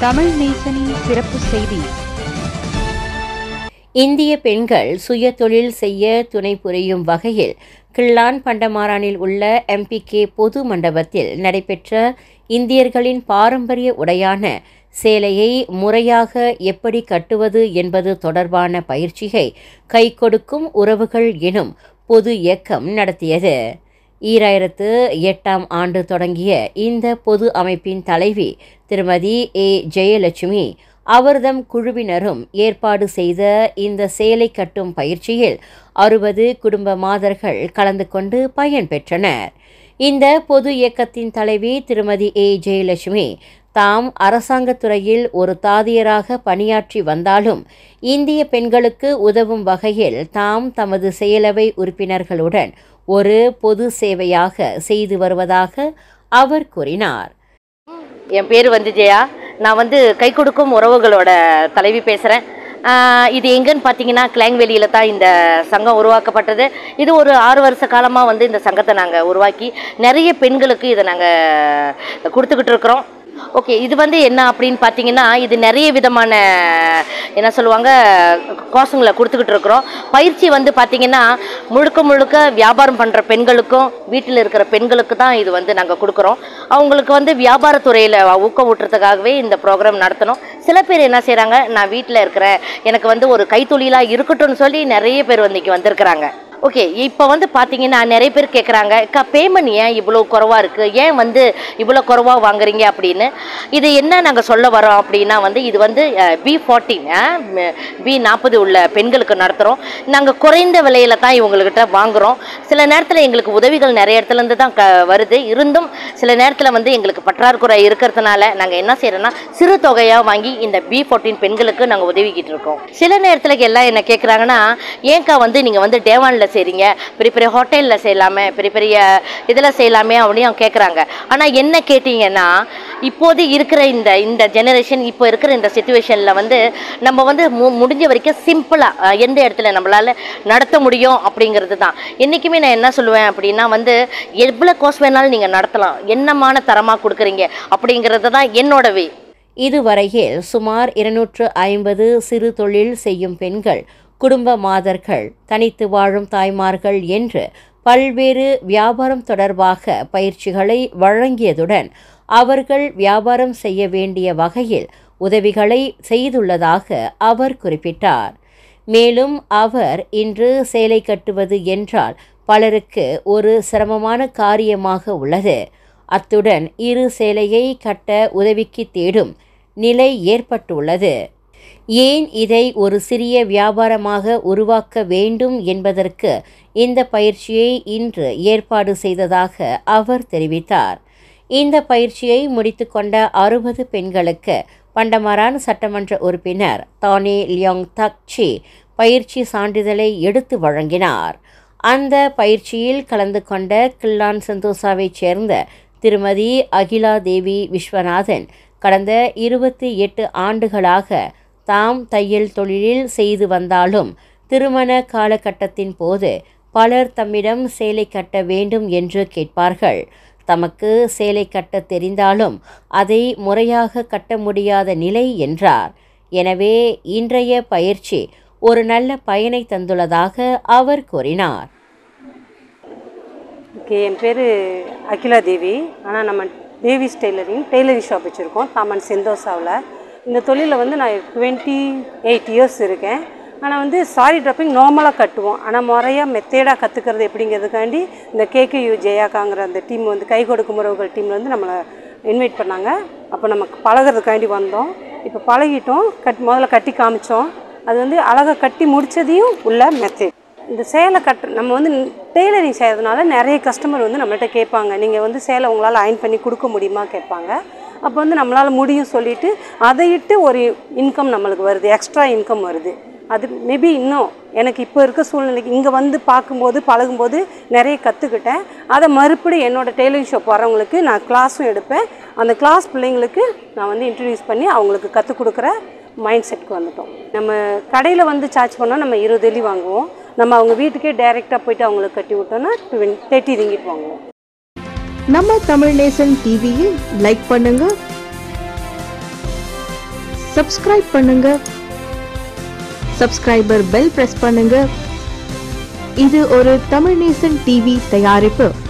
தமிழ் நேசனின் சிறப்பு செய்தி இந்திய பெண்கள் சுய தொழில் செய்ய துணை புரியும் வகையில் கிள்ளான் பண்டமாரானில் உள்ள எம்பிகே பொது மண்டபத்தில் நடைபெற்ற இந்தியர்களின் பாரம்பரிய உடையான சேலையை முறையாக எப்படி கட்டுவது என்பது தொடர்பான பயிற்சியை கை கொடுக்கும் உறவுகள் எனும் பொது இயக்கம் நடத்தியது ஈராயிரத்து எட்டாம் ஆண்டு தொடங்கிய இந்த பொது அமைப்பின் தலைவி திருமதி ஏ ஜெயலட்சுமி அவர்தம் குழுவினரும் ஏற்பாடு செய்த இந்த சேலை கட்டும் பயிற்சியில் அறுபது குடும்ப மாதர்கள் கலந்து கொண்டு பயன்பெற்றனர் இந்த பொது இயக்கத்தின் தலைவி திருமதி ஏ ஜெயலட்சுமி தாம் அரசாங்கத் துறையில் ஒரு தாதியராக பணியாற்றி வந்தாலும் இந்திய பெண்களுக்கு உதவும் வகையில் தாம் தமது செயலவை உறுப்பினர்களுடன் ஒரு பொது சேவையாக செய்து வருவதாக அவர் கூறினார் என் பேர் வந்து ஜெயா நான் வந்து கை கொடுக்கும் உறவுகளோட தலைவி பேசுகிறேன் இது எங்கன்னு பார்த்தீங்கன்னா கிளாங்வெளியில் தான் இந்த சங்கம் உருவாக்கப்பட்டது இது ஒரு ஆறு வருஷ காலமாக வந்து இந்த சங்கத்தை நாங்கள் உருவாக்கி நிறைய பெண்களுக்கு இதை நாங்கள் கொடுத்துக்கிட்டு இருக்கிறோம் ஓகே இது வந்து என்ன அப்படின்னு பார்த்தீங்கன்னா இது நிறைய விதமான என்ன சொல்லுவாங்க கோர்ஸுங்களை கொடுத்துக்கிட்டு இருக்கிறோம் பயிற்சி வந்து பார்த்தீங்கன்னா முழுக்க முழுக்க வியாபாரம் பண்ணுற பெண்களுக்கும் வீட்டில் இருக்கிற பெண்களுக்கு தான் இது வந்து நாங்கள் கொடுக்குறோம் அவங்களுக்கு வந்து வியாபாரத்துறையில் ஊக்கம் ஊட்டுறதுக்காகவே இந்த ப்ரோக்ராம் நடத்தணும் சில பேர் என்ன செய்கிறாங்க நான் வீட்டில் இருக்கிறேன் எனக்கு வந்து ஒரு கைத்தொழிலாக இருக்கட்டும்னு சொல்லி நிறைய பேர் வந்து இங்கே வந்திருக்கிறாங்க ஓகே இப்போ வந்து பார்த்தீங்கன்னா நிறைய பேர் கேட்குறாங்க அக்கா பேமெண்ட் ஏன் இவ்வளோ குறவாக இருக்குது ஏன் வந்து இவ்வளோ குறவாக வாங்குறீங்க அப்படின்னு இது என்ன நாங்கள் சொல்ல வரோம் அப்படின்னா வந்து இது வந்து பி ஃபார்ட்டின் பி நாற்பது உள்ள பெண்களுக்கு நடத்துகிறோம் நாங்கள் குறைந்த விலையில தான் இவங்கக்கிட்ட வாங்குகிறோம் சில நேரத்தில் எங்களுக்கு உதவிகள் நிறைய இடத்துலேருந்து தான் க வருது இருந்தும் சில நேரத்தில் வந்து எங்களுக்கு பற்றாக்குறை இருக்கிறதுனால நாங்கள் என்ன செய்கிறோன்னா சிறு தொகையாக வாங்கி இந்த பி ஃபார்ட்டின் பெண்களுக்கு நாங்கள் உதவிக்கிட்டு இருக்கோம் சில நேரத்தில் எல்லாம் என்ன கேட்குறாங்கன்னா ஏன்க்கா வந்து நீங்கள் வந்து டேவானில் செய்கிறீங்க பெரிய பெரிய ஹோட்டலில் செய்யலாமே பெரிய பெரிய இதில் செய்யலாமே அப்படின்னு கேட்குறாங்க ஆனால் என்ன கேட்டிங்கன்னா இப்போது இருக்கிற இந்த இந்த ஜெனரேஷன் இப்போ இருக்கிற இந்த சுச்சுவேஷனில் வந்து நம்ம வந்து மு முடிஞ்ச வரைக்கும் சிம்பிளாக எந்த இடத்துல நம்மளால் நடத்த முடியும் அப்படிங்கிறது தான் என்றைக்குமே நான் என்ன சொல்லுவேன் அப்படின்னா வந்து எவ்வளோ கோர்ஸ் வேணாலும் நீங்கள் நடத்தலாம் என்னமான தரமாக கொடுக்குறீங்க அப்படிங்கிறது தான் என்னோட வே இதுவரையில் சுமார் இருநூற்று ஐம்பது சிறு தொழில் செய்யும் பெண்கள் குடும்ப மாதர்கள் தனித்து வாழும் தாய்மார்கள் என்று பல்வேறு வியாபாரம் தொடர்பாக பயிற்சிகளை வழங்கியதுடன் அவர்கள் வியாபாரம் செய்ய வேண்டிய வகையில் உதவிகளை செய்துள்ளதாக அவர் குறிப்பிட்டார் மேலும் அவர் இன்று சேலை கட்டுவது என்றால் பலருக்கு ஒரு சிரமமான காரியமாக உள்ளது அத்துடன் இரு சேலையை கட்ட உதவிக்கு தேடும் நிலை ஏற்பட்டுள்ளது ஏன் இதை ஒரு சிறிய வியாபாரமாக உருவாக்க வேண்டும் என்பதற்கு இந்த பயிற்சியை இன்று ஏற்பாடு செய்ததாக அவர் தெரிவித்தார் இந்த பயிற்சியை முடித்துக்கொண்ட அறுபது பெண்களுக்கு பண்டமரான் சட்டமன்ற உறுப்பினர் தானே லியோங் தக்சி பயிற்சி சான்றிதழை எடுத்து வழங்கினார் அந்த பயிற்சியில் கலந்து கொண்ட கில்லான் சந்தோசாவைச் சேர்ந்த திருமதி அகிலா தேவி விஸ்வநாதன் கடந்த இருபத்தி எட்டு ஆண்டுகளாக தாம் தையல் தொழிலில் செய்து வந்தாலும் திருமண காலகட்டத்தின் போது பலர் தம்மிடம் சேலை கட்ட வேண்டும் என்று கேட்பார்கள் தமக்கு சேலை கட்ட தெரிந்தாலும் அதை முறையாக கட்ட முடியாத நிலை என்றார் எனவே இன்றைய பயிற்சி ஒரு நல்ல பயனை தந்துள்ளதாக அவர் கூறினார் ஓகே என் பேர் அகிலா தேவி ஆனால் நம்ம தேவிஸ் டெய்லரிங் டெய்லரிங் ஷாப் வச்சுருக்கோம் தாமன் செந்தோசாவில் இந்த தொழிலில் வந்து நான் டுவெண்ட்டி எயிட் இயர்ஸ் இருக்கேன் ஆனால் வந்து சாரி ட்ராப்பிங் நார்மலாக கட்டுவோம் ஆனால் முறையாக மெத்தேடாக கற்றுக்கிறது எப்படிங்கிறதுக்காண்டி இந்த கேகேயு ஜெயாக்காங்கிற அந்த டீம் வந்து கை கொடுக்கும் உறவுகள் டீமில் வந்து நம்மளை இன்வைட் பண்ணாங்க அப்போ நமக்கு பழகிறதுக்காண்டி வந்தோம் இப்போ பழகிட்டோம் கட் முதல்ல கட்டி காமிச்சோம் அது வந்து அழகாக கட்டி முடித்ததையும் உள்ள மெத்தேட் இந்த சேலை கட்டு நம்ம வந்து டெய்லரிங் செய்கிறதுனால நிறைய கஸ்டமர் வந்து நம்மள்ட்ட கேட்பாங்க நீங்கள் வந்து சேலை உங்களால் அயன் பண்ணி கொடுக்க முடியுமா கேட்பாங்க அப்போ வந்து நம்மளால் முடியும் சொல்லிவிட்டு அதை இட்டு ஒரு இன்கம் நம்மளுக்கு வருது எக்ஸ்ட்ரா இன்கம் வருது அது மேபி இன்னும் எனக்கு இப்போ இருக்க சூழ்நிலைக்கு இங்கே வந்து பார்க்கும்போது பழகும்போது நிறைய கற்றுக்கிட்டேன் அதை மறுபடி என்னோடய டெய்லரிங் ஷாப் வரவங்களுக்கு நான் கிளாஸும் எடுப்பேன் அந்த கிளாஸ் பிள்ளைங்களுக்கு நான் வந்து இன்ட்ரடியூஸ் பண்ணி அவங்களுக்கு கற்றுக் கொடுக்குற மைண்ட் செட்க்கு வந்துட்டோம் நம்ம கடையில் வந்து சார்ஜ் பண்ணால் நம்ம இருபது வெள்ளி வாங்குவோம் நம்ம அவங்க வீட்டுக்கே டைரெக்டாக போயிட்டு அவங்களுக்கு கட்டி விட்டோன்னா டுவென் தேர்ட்டி ரிங்கிட் வாங்குவோம் நம்ம தமிழ் நேசன் டிவியை லைக் பண்ணுங்க சப்ஸ்கிரைப் பண்ணுங்க சப்ஸ்கிரைபர் பெல் பிரஸ் பண்ணுங்க இது ஒரு தமிழ் நேசன் டிவி தயாரிப்பு